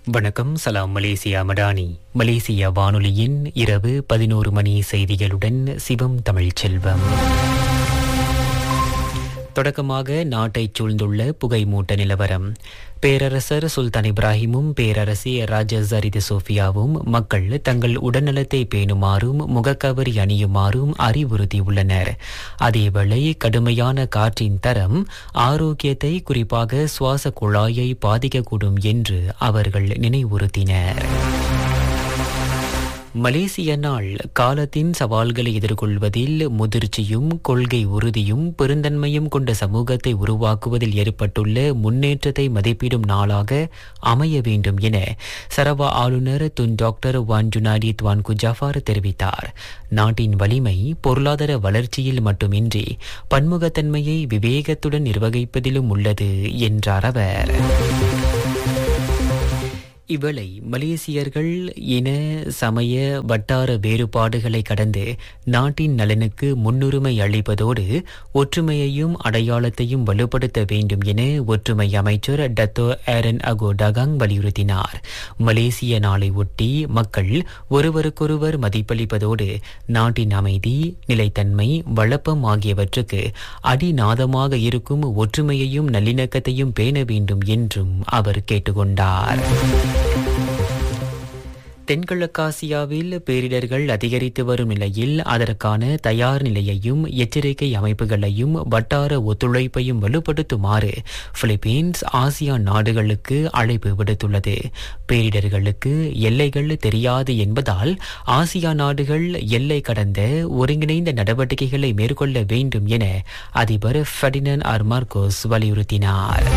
வணக்கம் சலாம் Malaysia Madani Malaysia வானொலியின் இரவு பதினோரு மணி செய்திகளுடன் சிவம் தமிழ்ச்செல்வம் தொடக்கமாக நாட்டைச் சூழ்ந்துள்ள புகைமூட்ட நிலவரம் பேரரசர் சுல்தான் இப்ராஹிமும் பேரரசி ராஜா ஜரிது சோஃபியாவும் மக்கள் தங்கள் உடல்நலத்தை பேணுமாறும் முகக்கவரி அணியுமாறும் அறிவுறுத்தியுள்ளனர் அதேவேளை கடுமையான காற்றின் தரம் ஆரோக்கியத்தை குறிப்பாக சுவாச குழாயை பாதிக்கக்கூடும் என்று அவர்கள் நினைவுறுத்தினர் மலேசிய நாள் காலத்தின் சவால்களை எதிர்கொள்வதில் முதிர்ச்சியும் கொள்கை உறுதியும் பெருந்தன்மையும் கொண்ட சமூகத்தை உருவாக்குவதில் ஏற்பட்டுள்ள முன்னேற்றத்தை மதிப்பிடும் நாளாக அமைய வேண்டும் என சரவா ஆளுநர் Tun doctor Wan Junaidi Tuanku Jaafar தெரிவித்தார் நாட்டின் வலிமை பொருளாதார வளர்ச்சியில் மட்டுமின்றி பன்முகத்தன்மையை விவேகத்துடன் நிர்வகிப்பதிலும் உள்ளது என்றார் அவர் இவளை மலேசியர்கள் இன சமய வட்டார வேறுபாடுகளை கடந்து நாட்டின் நலனுக்கு முன்னுரிமை அளிப்பதோடு ஒற்றுமையையும் அடையாளத்தையும் வலுப்படுத்த வேண்டும் என ஒற்றுமை அமைச்சர் டத்தோ ஏரன் அகோ டகாங் வலியுறுத்தினார் மலேசிய நாளை ஒட்டி மக்கள் ஒருவருக்கொருவர் மதிப்பளிப்பதோடு நாட்டின் அமைதி நிலைத்தன்மை வளப்பம் ஆகியவற்றுக்கு அடிநாதமாக இருக்கும் ஒற்றுமையையும் நல்லிணக்கத்தையும் பேண வேண்டும் என்றும் அவர் கேட்டுக்கொண்டார் தென்கிழக்காசியாவில் பேரிடர்கள் அதிகரித்து வரும் நிலையில் அதற்கான தயார் நிலையையும் எச்சரிக்கை அமைப்புகளையும் வட்டார ஒத்துழைப்பையும் வலுப்படுத்துமாறு பிலிப்பீன்ஸ் ஆசியான் நாடுகளுக்கு அழைப்பு விடுத்துள்ளது பேரிடர்களுக்கு எல்லைகள் தெரியாது என்பதால் ஆசியா நாடுகள் எல்லை கடந்த ஒருங்கிணைந்த நடவடிக்கைகளை மேற்கொள்ள வேண்டும் என அதிபர் ஃபெர்டினன் ஆர் மார்கோஸ் வலியுறுத்தினார்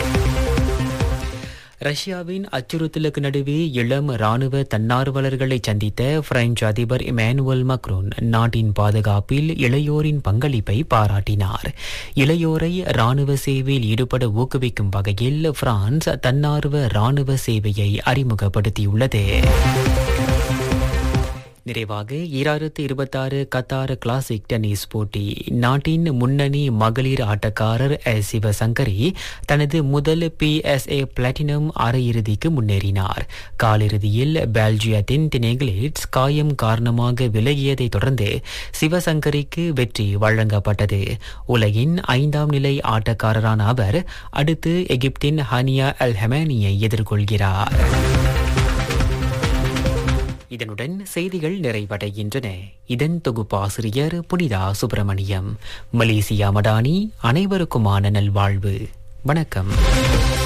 ரஷ்யாவின் அச்சுறுத்தலுக்கு நடுவே இளம் ராணுவ தன்னார்வலர்களை சந்தித்த பிரெஞ்சு அதிபர் இமானுவல் மக்ரோன் நாட்டின் பாதுகாப்பில் இளையோரின் பங்களிப்பை பாராட்டினார் இளையோரை ராணுவ சேவையில் ஈடுபட ஊக்குவிக்கும் வகையில் பிரான்ஸ் தன்னார்வ ராணுவ சேவையை அறிமுகப்படுத்தியுள்ளது நிறைவாக ஈராயிரத்து இருபத்தாறு கத்தார் கிளாசிக் டென்னிஸ் போட்டி நாட்டின் முன்னணி மகளிர் ஆட்டக்காரர் எஸ் சிவசங்கரி தனது முதல் பிஎஸ்ஏ பிளாட்டினம் அரையிறுதிக்கு முன்னேறினார் காலிறுதியில் பெல்ஜியத்தின் டினேகிளேட்ஸ் காயம் காரணமாக விலகியதைத் தொடர்ந்து சிவசங்கரிக்கு வெற்றி வழங்கப்பட்டது உலகின் ஐந்தாம் நிலை ஆட்டக்காரரான அவர் அடுத்து எகிப்தின் ஹனியா அல் ஹெமானியை எதிர்கொள்கிறார் இதனுடன் செய்திகள் நிறைவடைகின்றன இதன் தொகுப்பாசிரியர் புனிதா சுப்பிரமணியம் மலேசியா மடானி அனைவருக்குமான நல்வாழ்வு வணக்கம்